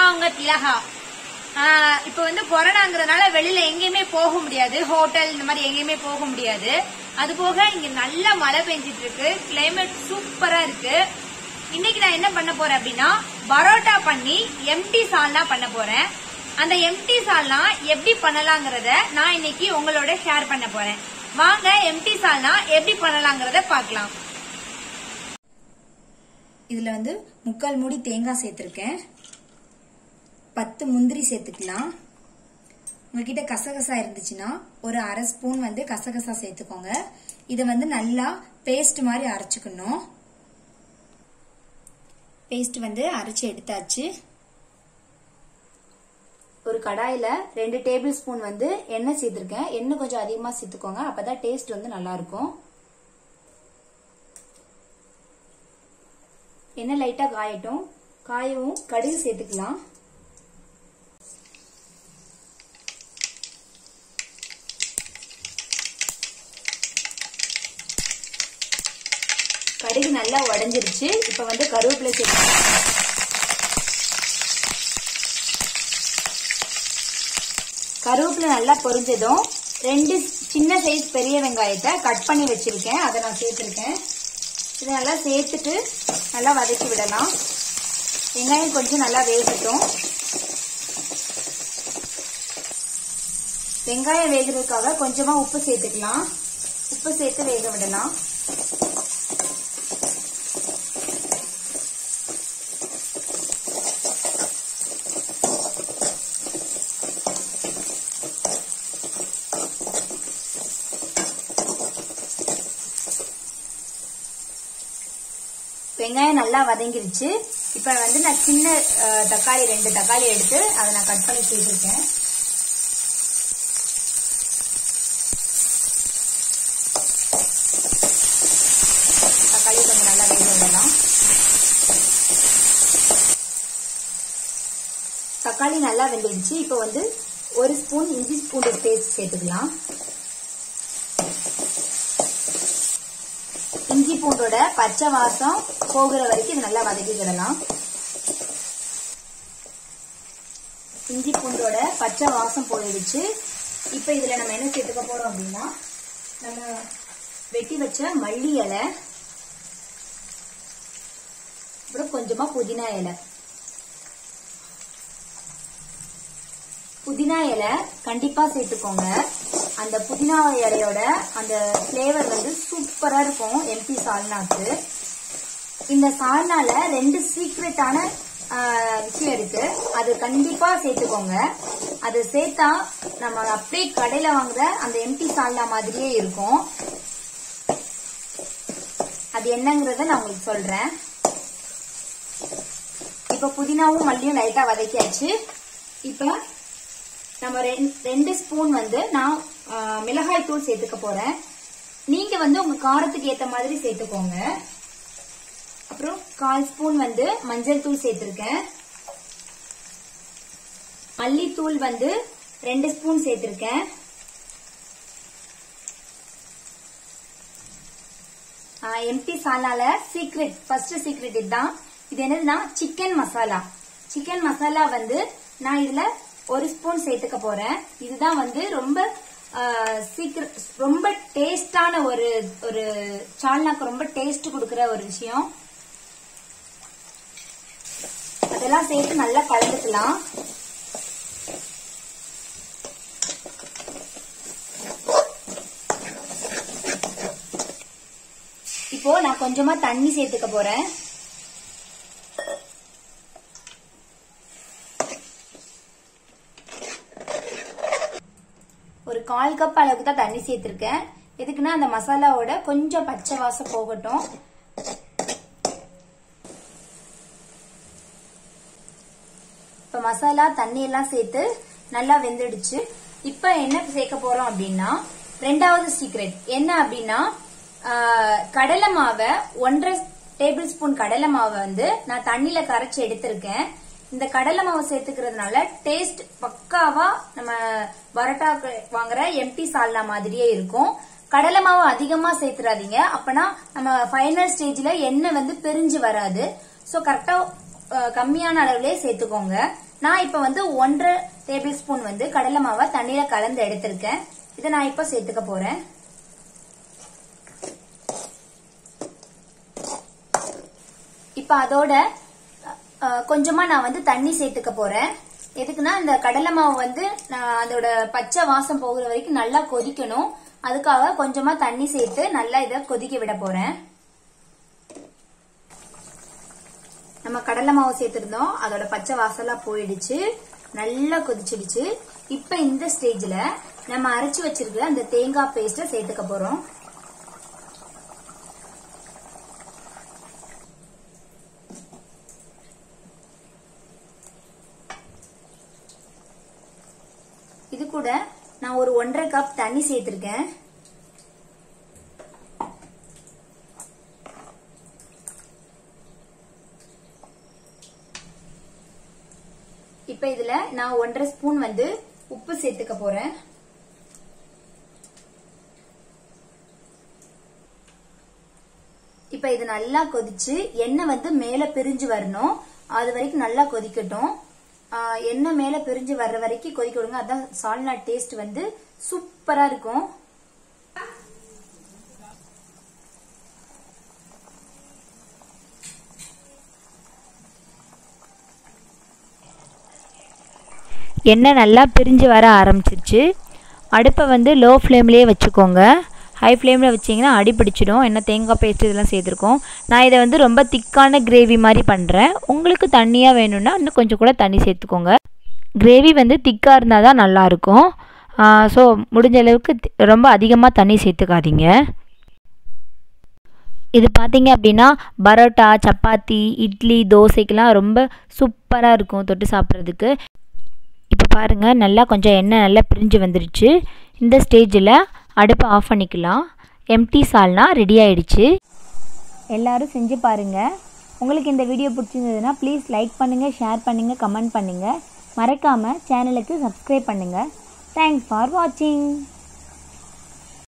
நான் உங்க திலகா ஆஹ் இப்ப வந்து கொரோனாங்கிறதுனால வெளியில எங்கேயுமே போக முடியாது ஹோட்டல் இந்த மாதிரி எங்கேயுமே போக முடியாது அது போக இங்க நல்ல மழை பெஞ்சிட்டு இருக்கு கிளைமேட் சூப்பரா இருக்கு இன்னைக்கு நான் என்ன பண்ண போறேன் அப்படின்னா பரோட்டா பண்ணி எம்டி சால்னா பண்ண போறேன் அந்த எம்டி சால்னா எப்படி பண்ணலாங்கிறத நான் இன்னைக்கு உங்களோட ஷேர் பண்ண போறேன் வாங்க எம்டி சால்னா எப்படி பண்ணலாங்கிறத பார்க்கலாம் இதுல வந்து முக்கால் மூடி தேங்காய் சேர்த்திருக்கேன் பத்து முந்திரி சேர்த்துக்கலாம் உங்ககிட்ட கசகசா இருந்துச்சுன்னா ஒரு அரை ஸ்பூன் வந்து கசகசா சேர்த்துக்கோங்க இதை வந்து நல்லா பேஸ்ட் மாதிரி அரைச்சுக்கணும் பேஸ்ட் வந்து அரைச்சு எடுத்தாச்சு ஒரு கடாயில ரெண்டு டேபிள் ஸ்பூன் வந்து எண்ணெய் சேர்த்திருக்கேன் எண்ணெய் கொஞ்சம் அதிகமா சேர்த்துக்கோங்க அப்பதான் டேஸ்ட் வந்து நல்லா இருக்கும் எண்ணெய் லைட்டா காயட்டும் காயவும் கடுகு சேர்த்துக்கலாம் கடுகு நல்லா உடஞ்சிருச்சு இப்ப வந்து கருவேப்பிலை சேர்த்துக்கலாம் கருவேப்பிலை நல்லா பொரிஞ்சதும் ரெண்டு சின்ன சைஸ் பெரிய வெங்காயத்தை கட் பண்ணி வச்சிருக்கேன் அதை நான் சேர்த்திருக்கேன் இதை நல்லா சேர்த்துட்டு நல்லா வதக்கி விடலாம் வெங்காயம் கொஞ்சம் நல்லா வேகட்டும் வெங்காயம் வேகிறதுக்காக கொஞ்சமா உப்பு சேர்த்துக்கலாம் உப்பு சேர்த்து வேக விடலாம் வெங்காயம் நல்லா வதங்கிருச்சு இப்ப வந்து நான் சின்ன அஹ், தக்காளி ரெண்டு தக்காளி எடுத்து அதை நான் கட் பண்ணி சேர்த்திருக்கேன் தக்காளி கொஞ்சம் நல்லா வேக விடலாம் தக்காளி நல்லா வெந்துடுச்சு இப்போ வந்து ஒரு ஸ்பூன் இஞ்சி பூண்டு பேஸ்ட் சேர்த்துக்கலாம் இஞ்சி பூண்டோட பச்சை வாசம் போகிற வரைக்கும் இது நல்லா வதக்கிக்கிடலாம் இஞ்சி பூண்டோட பச்சை வாசம் போயிடுச்சு இப்போ இதுல நம்ம என்ன சேர்த்துக்க போறோம் அப்படின்னா நம்ம வெட்டி வச்ச மல்லி இலை அப்புறம் கொஞ்சமா புதினா இலை புதினா இலை கண்டிப்பா சேர்த்துக்கோங்க அந்த புதினா இலையோட அந்த ஃப்ளேவர் வந்து சூப்பரா இருக்கும் எம்பி சால்னாக்கு இந்த சால்னால ரெண்டு சீக்ரெட்டான விஷயம் இருக்கு அது கண்டிப்பா சேர்த்துக்கோங்க அது சேர்த்தா நம்ம அப்படியே கடையில வாங்குற அந்த எம்பி சால்னா மாதிரியே இருக்கும் அது என்னங்கறத நான் உங்களுக்கு சொல்றேன் இப்ப புதினாவும் மல்லியும் லைட்டா வதக்கியாச்சு இப்ப நம்ம ரெண்- ரெண்டு ஸ்பூன் வந்து நான் ஆ, மிளகாய் தூள் சேர்த்துக்க போறேன் நீங்க வந்து உங்க காரத்துக்கு ஏத்த மாதிரி சேர்த்துக்கோங்க அப்புறம் கால் ஸ்பூன் வந்து மஞ்சள் தூள் சேர்த்திருக்கேன் மல்லித்தூள் வந்து ரெண்டு ஸ்பூன் சேர்த்திருக்கேன் எம்டி சாலால சீக்ரெட் ஃபர்ஸ்ட் சீக்ரெட் இதுதான் இது என்னதுன்னா சிக்கன் மசாலா சிக்கன் மசாலா வந்து நான் இதுல ஒரு ஸ்பூன் சேர்த்துக்க போறேன் இதுதான் வந்து ரொம்ப சீக்கிரம் ரொம்ப டேஸ்டான ஒரு ஒரு சால்னாக்கு ரொம்ப டேஸ்ட் கொடுக்கிற ஒரு விஷயம் அதெல்லாம் சேர்த்து நல்லா கலந்துக்கலாம் இப்போ நான் கொஞ்சமா தண்ணி சேர்த்துக்க போறேன் ஒரு கால் கப் அளவுக்கு தான் தண்ணி சேர்த்திருக்கேன் எதுக்குன்னா அந்த மசாலாவோட கொஞ்சம் பச்சை வாசம் போகட்டும் இப்ப மசாலா தண்ணி எல்லாம் சேர்த்து நல்லா வெந்துடுச்சு இப்ப என்ன சேர்க்க போறோம் அப்படின்னா ரெண்டாவது சீக்ரெட் என்ன அப்படின்னா ஆஹ், கடலை மாவை ஒன்றரை டேபிள் ஸ்பூன் கடலை மாவை வந்து நான் தண்ணியில கரைச்சு எடுத்திருக்கேன் இந்த கடலை மாவு சேர்த்துக்கிறதுனால டேஸ்ட் பக்காவா நம்ம பரோட்டா வாங்குற எம்டி சால்னா மாதிரியே இருக்கும் கடலை மாவு அதிகமா சேர்த்துறாதீங்க அப்பனா நம்ம ஃபைனல் ஸ்டேஜ்ல எண்ணெய் வந்து பிரிஞ்சு வராது சோ கரெக்டா கம்மியான அளவுலயே சேர்த்துக்கோங்க நான் இப்ப வந்து ஒன்றரை டேபிள் ஸ்பூன் வந்து கடலை மாவை தண்ணியில கலந்து எடுத்திருக்கேன் இதை நான் இப்ப சேர்த்துக்க போறேன் இப்ப அதோட அஹ், கொஞ்சமா நான் வந்து தண்ணி சேர்த்துக்க போறேன் எதுக்குன்னா இந்த கடலை மாவு வந்து நான் அதோட பச்சை வாசம் போகிற வரைக்கும் நல்லா கொதிக்கணும் அதுக்காக கொஞ்சமா தண்ணி சேர்த்து நல்லா இதை கொதிக்க விட போறேன் நம்ம கடலை மாவு சேர்த்திருந்தோம் அதோட பச்சை வாசம்லாம் போயிடுச்சு நல்லா கொதிச்சிடுச்சு இப்ப இந்த ஸ்டேஜ்ல நம்ம அரைச்சு வச்சிருக்கிற அந்த தேங்காய் பேஸ்ட சேர்த்துக்க போறோம் இது கூட நான் ஒரு ஒன்றரை கப் தண்ணி சேர்த்திருக்கேன் இப்ப இதுல நான் ஒன்றரை ஸ்பூன் வந்து உப்பு சேர்த்துக்க போறேன் இப்ப இது நல்லா கொதிச்சு எண்ணெய் வந்து மேல பிரிஞ்சு வரணும் அது வரைக்கும் நல்லா கொதிக்கட்டும் ஆஹ் எண்ணெய் மேல பிரிஞ்சு வர்ற வரைக்கும் கொதிக்க விடுங்க அதான் சால்னா டேஸ்ட் வந்து சூப்பரா இருக்கும் எண்ணெய் நல்லா பிரிஞ்சு வர ஆரம்பிச்சிருச்சு அடுப்பை வந்து லோ ஃப்ளேம்லேயே வச்சுக்கோங்க ஹை ஃப்ளேமில் வச்சிங்கன்னா அடி பிடிச்சிடும் என்ன தேங்காய் பேஸ்ட் இதெல்லாம் சேர்த்துருக்கோம் நான் இதை வந்து ரொம்ப திக்கான கிரேவி மாதிரி பண்ணுறேன் உங்களுக்கு தண்ணியாக வேணும்னா இன்னும் கொஞ்சம் கூட தண்ணி சேர்த்துக்கோங்க கிரேவி வந்து திக்காக இருந்தால் தான் நல்லாயிருக்கும் ஸோ முடிஞ்ச அளவுக்கு தி- ரொம்ப அதிகமாக தண்ணி சேர்த்துக்காதீங்க இது பார்த்தீங்க அப்படின்னா பரோட்டா சப்பாத்தி இட்லி தோசைக்கெலாம் ரொம்ப சூப்பராக இருக்கும் தொட்டு சாப்பிட்றதுக்கு இப்போ பாருங்கள் நல்லா கொஞ்சம் எண்ணெய் நல்லா பிரிஞ்சு வந்துருச்சு இந்த ஸ்டேஜில் அடுப்பை ஆஃப் பண்ணிக்கலாம் எம்டி சால்னா ரெடி ஆயிடுச்சு எல்லாரும் செஞ்சு பாருங்கள் உங்களுக்கு இந்த வீடியோ பிடிச்சிருந்ததுன்னா ப்ளீஸ் லைக் பண்ணுங்கள் ஷேர் பண்ணுங்கள் கமெண்ட் பண்ணுங்கள் மறக்காமல் சேனலுக்கு சப்ஸ்கிரைப் பண்ணுங்கள் தேங்க்ஸ் ஃபார் வாட்சிங்